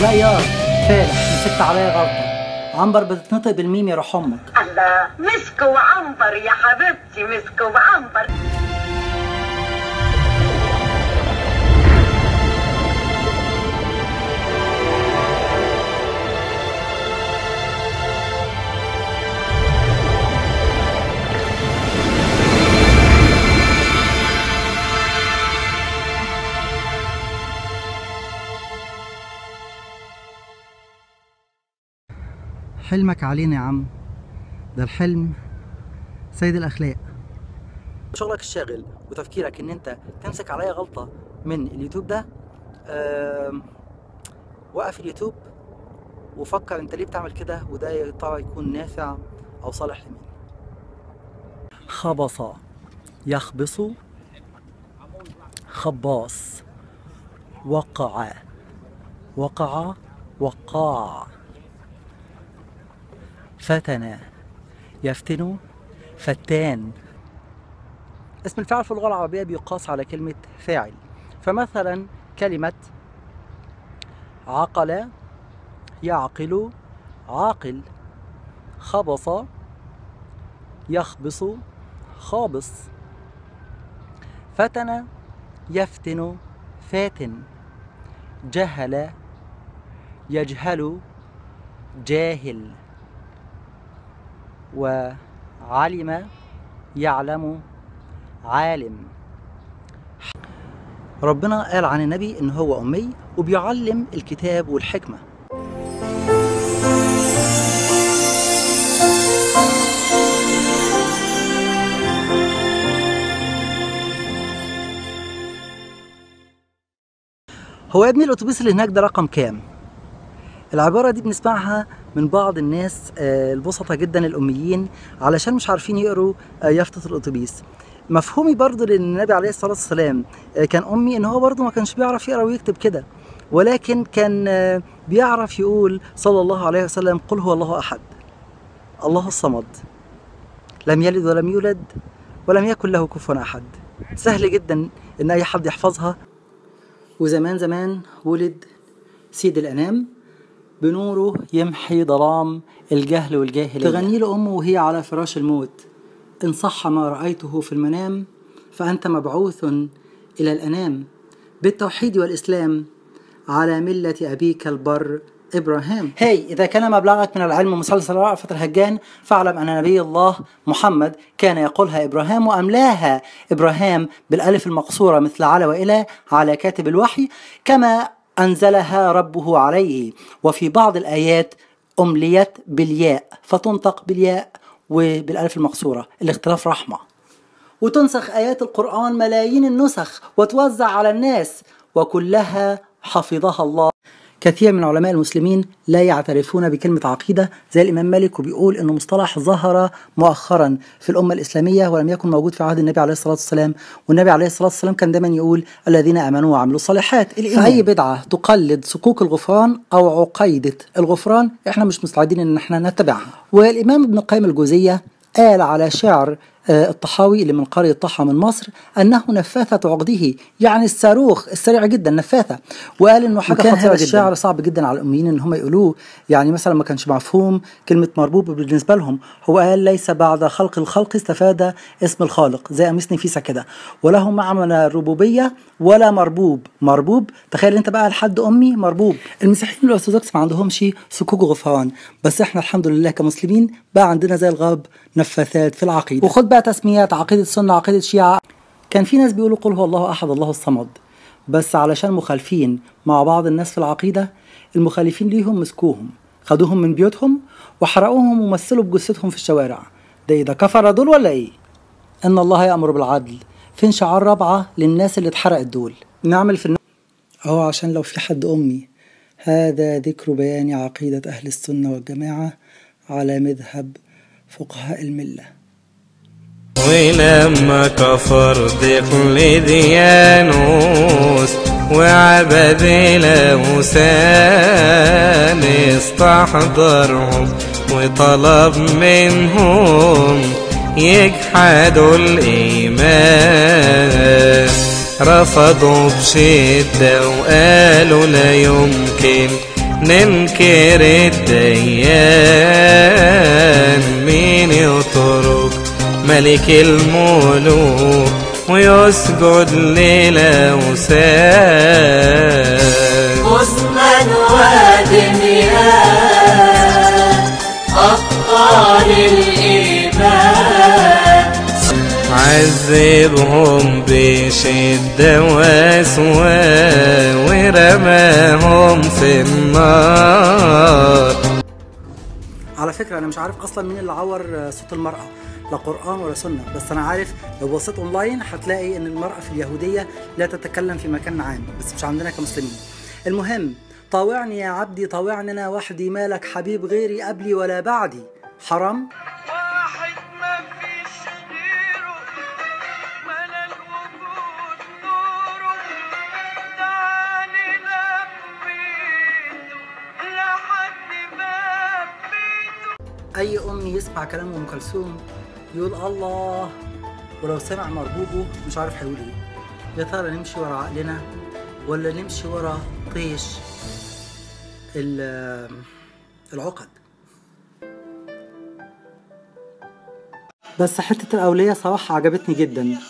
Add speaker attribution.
Speaker 1: لا يا فالح مسكت عليا غلطة عنبر بتتنطق بالميم يا روح امك
Speaker 2: الله مسك وعنبر يا حبيبتي مسك وعنبر
Speaker 1: حلمك علينا يا عم ده الحلم سيد الاخلاق شغلك الشاغل وتفكيرك ان انت تمسك عليا غلطة من اليوتيوب ده آم، وقف اليوتيوب وفكر انت ليه بتعمل كده وده يا ترى يكون نافع او صالح لمين خبص يخبص خباص وقع وقع وقاع فتن يفتن فتان اسم الفاعل في اللغة العربية بيقاس على كلمة فاعل فمثلا كلمة عقل يعقل عاقل خبص يخبص خابص فتن يفتن فاتن جهل يجهل جاهل وعلم يعلم عالم ربنا قال عن النبي ان هو امي وبيعلم الكتاب والحكمه هو يا ابني الاتوبيس اللي هناك ده رقم كام العبارة دي بنسمعها من بعض الناس آه، البسطة جدا الأميين علشان مش عارفين يقروا آه، يافطة الأتوبيس مفهومي برضو لأن النبي عليه الصلاة والسلام آه، كان أمي إن هو برضو ما كانش بيعرف يقرأ ويكتب كده ولكن كان آه، بيعرف يقول صلى الله عليه وسلم قل هو الله أحد الله الصمد لم يلد ولم يولد ولم يكن له كفوا أحد سهل جدا إن أي حد يحفظها وزمان زمان ولد سيد الأنام بنوره يمحي ظلام الجهل والجاهلية تغني له أمه وهي على فراش الموت إن صح ما رأيته في المنام فأنت مبعوث إلى الأنام بالتوحيد والإسلام على ملة أبيك البر إبراهيم هي إذا كان مبلغك من العلم مسلسل رأفت الهجان فاعلم أن نبي الله محمد كان يقولها إبراهيم وأملاها إبراهيم بالألف المقصورة مثل على وإلى على كاتب الوحي كما أنزلها ربه عليه وفي بعض الآيات أمليت بالياء فتنطق بالياء وبالألف المقصورة الاختلاف رحمة وتنسخ آيات القرآن ملايين النسخ وتوزع على الناس وكلها حفظها الله كثير من علماء المسلمين لا يعترفون بكلمة عقيدة زي الإمام مالك وبيقول إنه مصطلح ظهر مؤخرا في الأمة الإسلامية ولم يكن موجود في عهد النبي عليه الصلاة والسلام والنبي عليه الصلاة والسلام كان دايما يقول الذين آمنوا وعملوا الصالحات فأي بدعة تقلد صكوك الغفران أو عقيدة الغفران إحنا مش مستعدين إن إحنا نتبعها والإمام ابن القيم الجوزية قال على شعر آه، الطحاوي اللي من قرية طحا من مصر أنه نفاثة عقده يعني الصاروخ السريع جدا نفاثة وقال إنه حاجة
Speaker 3: وكان
Speaker 1: خطيرة
Speaker 3: هذا
Speaker 1: جدا الشعر صعب جدا على الأميين إن هم يقولوه يعني مثلا ما كانش مفهوم كلمة مربوب بالنسبة لهم هو قال ليس بعد خلق الخلق استفاد اسم الخالق زي قميص نفيسة كده وله معنى الربوبية ولا مربوب مربوب تخيل انت بقى لحد امي مربوب المسيحيين الارثوذكس ما عندهمش صكوك غفران بس احنا الحمد لله كمسلمين بقى عندنا زي الغرب نفاثات في العقيده وخد بقى تسميات عقيده السنه عقيده الشيعه كان في ناس بيقولوا قل هو الله احد الله الصمد بس علشان مخالفين مع بعض الناس في العقيده المخالفين ليهم مسكوهم خدوهم من بيوتهم وحرقوهم ومثلوا بجثتهم في الشوارع ده ايه ده كفر دول ولا ايه ان الله يامر بالعدل فين شعار رابعه للناس اللي اتحرقت دول نعمل في الن... اهو عشان لو في حد امي هذا ذكر بيان عقيده اهل السنه والجماعه على مذهب فقهاء المله
Speaker 4: ولما كفر دقلديانوس وعبد الأوثان استحضرهم وطلب منهم يجحدوا الإيمان رفضوا بشدة وقالوا لا يمكن ننكر الديان مين يترك ملك الملوك ويسجد للأوثان
Speaker 3: حسنا ودميان أبطال الإيمان
Speaker 4: عذبهم بشدة وسوى ورماهم في النار
Speaker 1: على فكرة أنا مش عارف أصلا مين اللي عور آه، صوت المرأة لا قرآن ولا سنة بس أنا عارف لو بصيت أونلاين هتلاقي إن المرأة في اليهودية لا تتكلم في مكان عام بس مش عندنا كمسلمين المهم طاوعني يا عبدي طاوعني أنا وحدي مالك حبيب غيري قبلي ولا بعدي حرام
Speaker 5: واحد ما فيش غيره ملا الوجود نوره تعالي لبيته لحد ما بيته
Speaker 1: أي أم يسمع كلام أم كلثوم يقول الله ولو سمع مربوبه مش عارف هيقول إيه يا ترى نمشي ورا عقلنا ولا نمشي ورا طيش ال- العقد بس حتة الأولية صراحة عجبتني جدا